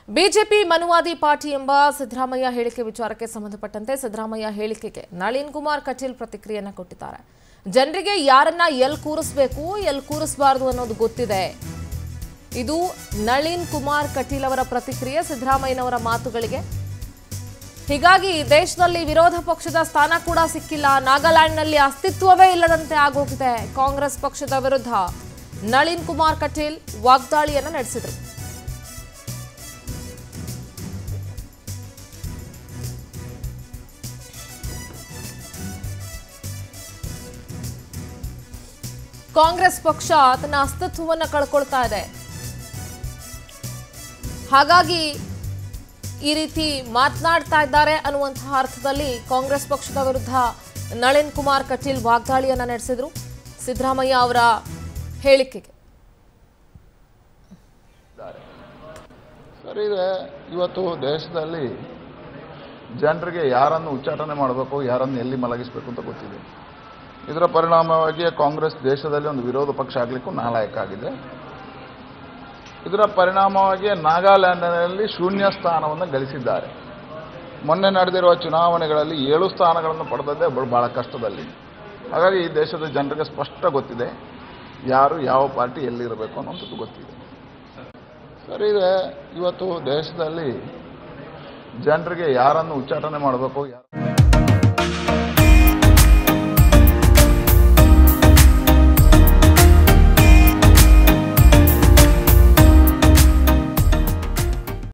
BJP ಮನುವಾದಿ party ಎಂಬ ಸಿದ್ದರಾಮಯ್ಯ ಹೇಳಿಕೆ ವಿಚಾರಕ್ಕೆ ಸಂಬಂಧಪಟ್ಟಂತೆ ಸಿದ್ದರಾಮಯ್ಯ ಹೇಳಿಕೆಗೆ ನಳಿನ್ ಕುಮಾರ್ ಕಟೀಲ್ ಪ್ರತಿಕ್ರಿಯೆಯನ್ನ ಕೊಟ್ಟಿದ್ದಾರೆ ಜನರಿಗೆ ಯಾರನ್ನ ಎಲ್ ಕೂರಿಸ್ಬೇಕು ಎಲ್ ಕೂರಿಸಬಾರದು ಅನ್ನೋದು ಗೊತ್ತಿದೆ ಇದು ನಳಿನ್ ಕುಮಾರ್ ಕಟೀಲ್ ಅವರ ಪ್ರತಿಕ್ರಿಯೆ ಸಿದ್ದರಾಮಯ್ಯನವರ ಮಾತುಗಳಿಗೆ ಹೀಗಾಗಿ ದೇಶದಲ್ಲಿ ವಿರೋಧ ಪಕ್ಷದ ಸ್ಥಾನ ಕೂಡ ಸಿಕ್ಕಿಲ್ಲ ನಾಗಾಲ್ಯಾಂಡ್ನಲ್ಲಿ ಅಸ್ತಿತ್ವವೇ ಇಲ್ಲದಂತೆ ಆಗೋಗಿದೆ ಕಾಂಗ್ರೆಸ್ ಪಕ್ಷದ ವಿರುದ್ಧ ನಳಿನ್ ಕುಮಾರ್ ಕಟೀಲ್ ವಾಗ್ದಾಳಿಯನ್ನ ನಡೆಸಿದರು ಕಾಂಗ್ರೆಸ್ ಪಕ್ಷ ತನ್ನ ಅಸ್ತಿತ್ವವನ್ನು ಕಳ್ಕೊಳ್ತಾ ಇದೆ ಹಾಗಾಗಿ ಈ ರೀತಿ ಮಾತನಾಡ್ತಾ ಇದ್ದಾರೆ ಅನ್ನುವಂತಹ ಅರ್ಥದಲ್ಲಿ ಕಾಂಗ್ರೆಸ್ ಪಕ್ಷದ ವಿರುದ್ಧ ನಳಿನ್ ಕುಮಾರ್ ಕಟೀಲ್ ವಾಗ್ದಾಳಿಯನ್ನ ನಡೆಸಿದ್ರು ಸಿದ್ದರಾಮಯ್ಯ ಅವರ ಹೇಳಿಕೆಗೆ ಸರಿ ಇದೆ ಇವತ್ತು ದೇಶದಲ್ಲಿ ಜನರಿಗೆ ಯಾರನ್ನು ಉಚ್ಚಾಟನೆ ಮಾಡಬೇಕು ಯಾರನ್ನು ಎಲ್ಲಿ ಮಲಗಿಸಬೇಕು ಅಂತ ಗೊತ್ತಿದೆ ಇದರ ಪರಿಣಾಮವಾಗಿ ಕಾಂಗ್ರೆಸ್ ದೇಶದಲ್ಲಿ ಒಂದು ವಿರೋಧ ಪಕ್ಷ ಆಗಲಿಕ್ಕೂ ನಾಲಾಯಕ ಆಗಿದೆ ಇದರ ಪರಿಣಾಮವಾಗಿ ನಾಗಾಲ್ಯಾಂಡ್ನಲ್ಲಿ ಶೂನ್ಯ ಸ್ಥಾನವನ್ನು ಗಳಿಸಿದ್ದಾರೆ ಮೊನ್ನೆ ನಡೆದಿರುವ ಚುನಾವಣೆಗಳಲ್ಲಿ ಏಳು ಸ್ಥಾನಗಳನ್ನು ಪಡೆದದ್ದೇ ಬ- ಬಹಳ ಕಷ್ಟದಲ್ಲಿ ಹಾಗಾಗಿ ಈ ದೇಶದ ಜನರಿಗೆ ಸ್ಪಷ್ಟ ಗೊತ್ತಿದೆ ಯಾರು ಯಾವ ಪಾರ್ಟಿ ಎಲ್ಲಿರಬೇಕು ಅನ್ನೋಂಥದ್ದು ಗೊತ್ತಿದೆ ಸರಿ ಇದೆ ಇವತ್ತು ದೇಶದಲ್ಲಿ ಜನರಿಗೆ ಯಾರನ್ನು ಉಚ್ಚಾಟನೆ ಮಾಡಬೇಕು ಯಾರು